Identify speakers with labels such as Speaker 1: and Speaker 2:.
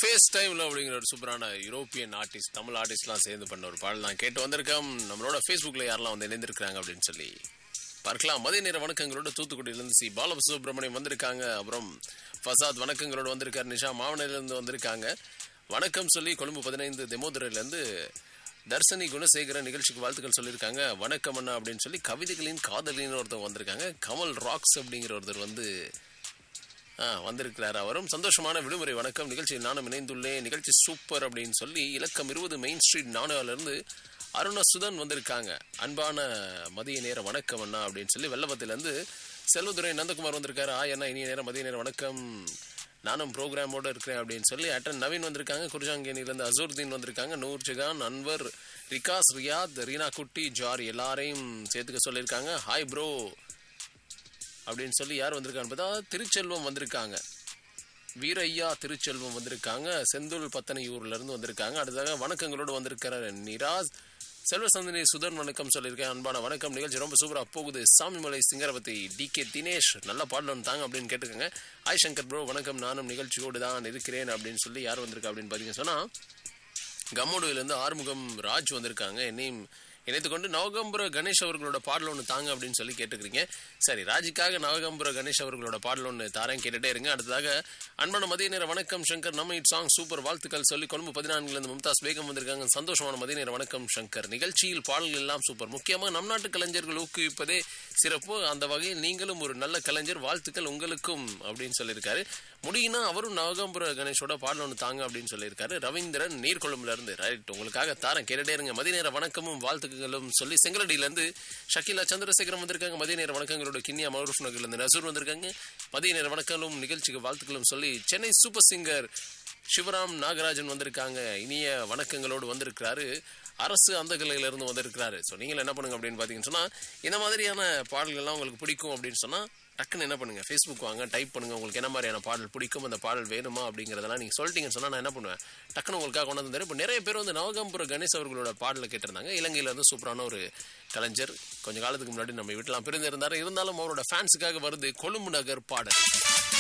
Speaker 1: face டைம்ல அப்படிங்கிற ஒரு சூப்பரான யூரோப்பியன் ஆர்டிஸ்ட் தமிழ் ஆர்டிஸ்ட்லாம் சேர்ந்து பண்ண ஒரு பாடல் நான் கேட்டு வந்திருக்கோம் நம்மளோட ஃபேஸ்புக்கில் யாரெல்லாம் வந்து இணைந்திருக்கிறாங்க அப்படின்னு சொல்லி பார்க்கலாம் மதிய நேர வணக்கங்களோட தூத்துக்குடியிலேருந்து சி பாலசுப்ரமணியம் வந்திருக்காங்க அப்புறம் ஃபசாத் வணக்கங்களோட வந்திருக்காரு நிஷா மாவனிலிருந்து வந்திருக்காங்க வணக்கம் சொல்லி கொழும்பு பதினைந்து தெமோதரிலிருந்து தர்சனி குணசேகரன் நிகழ்ச்சிக்கு வாழ்த்துக்கள் சொல்லியிருக்காங்க வணக்கம் அண்ணா அப்படின்னு சொல்லி கவிதைகளின் காதலின்னு ஒருத்தர் வந்திருக்காங்க கமல் ராக்ஸ் அப்படிங்கிற ஒருத்தர் வந்து ஆ, வந்திருக்கிறார் அவரும் சந்தோஷமான விடுமுறை வணக்கம் நிகழ்ச்சியில் நானும் இணைந்துள்ளேன் நிகழ்ச்சி சூப்பர் அப்படின்னு சொல்லி இலக்கம் இருபது மெயின் ஸ்ட்ரீட் நானுவிலிருந்து அருணசுதன் வந்திருக்காங்க அன்பான மதிய நேர வணக்கம் அண்ணா அப்படின்னு சொல்லி வெள்ளபத்திலேருந்து செல்வதுரை நந்தகுமார் வந்திருக்காரு ஆ என்ன இனிய நேரம் மதிய நேர வணக்கம் நானும் ப்ரோக்ராமோட இருக்கிறேன் அப்படின்னு சொல்லி அட்டன் நவீன் வந்திருக்காங்க குருஜாங்கேனிலேருந்து அசூர்தீன் வந்திருக்காங்க நூர் ஜகான் அன்வர் ரிகாஸ் ரியாத் ரீனா குட்டி ஜார் எல்லாரையும் சேர்த்துக்க சொல்லியிருக்காங்க ஹாய் ப்ரோ அப்படின்னு சொல்லி யார் வந்திருக்கான்னு பார்த்தா திருச்செல்வம் வந்திருக்காங்க வீரையா திருச்செல்வம் வந்திருக்காங்க செந்தூர் பத்தனையூர்ல இருந்து வந்திருக்காங்க அடுத்ததாக வணக்கங்களோடு வந்திருக்கிற நிராஸ் செல்வசந்தனி சுதன் வணக்கம் சொல்லியிருக்கேன் அன்பான வணக்கம் நிகழ்ச்சி ரொம்ப சூப்பரா போகுது சாமிமலை சிங்கரவதி டி கே தினேஷ் நல்ல பாடல் ஒன்று தாங்க அப்படின்னு கேட்டுக்கோங்க ஆய் சங்கர் ப்ரோ வணக்கம் நானும் நிகழ்ச்சியோடு தான் இருக்கிறேன் அப்படின்னு சொல்லி யார் வந்திருக்கா அப்படின்னு பார்த்தீங்கன்னு சொன்னா கம்மோடுவிலேருந்து ஆறுமுகம் ராஜ் வந்திருக்காங்க என்னையும் இணைத்துக்கொண்டு நவகம்புர கணேஷ் அவர்களோட பாடல் ஒன்று தாங்க அப்படின்னு சொல்லி கேட்டுக்கிறீங்க சரி ராஜுக்காக நவகம்புர கணேஷ் அவர்களோட பாடல் ஒன்று தாரேன் கேட்டுட்டே இருங்க அடுத்ததாக அன்பான மதிய நேர வணக்கம் சங்கர் நம்ம இட் சாங் சூப்பர் வாழ்த்துக்கள் சொல்லி கொழும்பு பதினான்குலேருந்து மும்தாஸ் பேகம் வந்திருக்காங்க சந்தோஷமான மதிய நேர வணக்கம் சங்கர் நிகழ்ச்சியில் பாடல்கள் எல்லாம் சூப்பர் முக்கியமாக நம் நாட்டு கலைஞர்கள் ஊக்குவிப்பதே சிறப்பு அந்த வகையில் நீங்களும் ஒரு நல்ல கலைஞர் வாழ்த்துக்கள் உங்களுக்கும் அப்படின்னு சொல்லியிருக்காரு முடியும்னா அவரும் நவகம்புர கணேஷோட பாடல் ஒன்று தாங்க அப்படின்னு சொல்லியிருக்காரு ரவீந்திரன் நீர்கொழும்புல இருந்து ரைட் உங்களுக்காக தாரேன் கேட்டுட்டே இருங்க மதிய நேர வணக்கமும் வாழ்த்துக்களும் சொல்லி செங்கலடியில இருந்து ஷக்கிலா சந்திரசேகரம் வந்திருக்காங்க மதிய நேர வணக்கங்களோட கிண்ணியா மருஃப் நகர்ல இருந்து நசூர் வந்திருக்காங்க மதிய நேர வணக்கங்களும் நிகழ்ச்சிக்கு வாழ்த்துக்களும் சொல்லி சென்னை சூப்பர் சிங்கர் சிவராம் நாகராஜன் வந்திருக்காங்க இனிய வணக்கங்களோடு வந்திருக்கிறாரு அரசு அந்த இருந்து வந்திருக்கிறாரு ஸோ நீங்கள் என்ன பண்ணுங்க அப்படின்னு பார்த்தீங்கன்னு சொன்னால் இந்த மாதிரியான பாடல்கள்லாம் உங்களுக்கு பிடிக்கும் அப்படின்னு சொன்னால் டக்குன்னு என்ன பண்ணுங்க ஃபேஸ்புக் வாங்க டைப் பண்ணுங்க உங்களுக்கு என்ன மாதிரியான பாடல் பிடிக்கும் அந்த பாடல் வேணுமா அப்படிங்கிறதெல்லாம் நீங்கள் சொல்லிட்டீங்கன்னு சொன்னால் நான் என்ன பண்ணுவேன் டக்குன்னு உங்களுக்காக கொண்டு வந்து தரேன் இப்போ நிறைய பேர் வந்து நவகம்புர கணேஷ் அவர்களோட பாடலை கேட்டிருந்தாங்க இலங்கையில் வந்து சூப்பரான ஒரு கலைஞர் கொஞ்ச காலத்துக்கு முன்னாடி நம்ம வீட்டெல்லாம் பிரிந்திருந்தாரு இருந்தாலும் அவரோட ஃபேன்ஸுக்காக வருது கொழும்பு நகர் பாடல்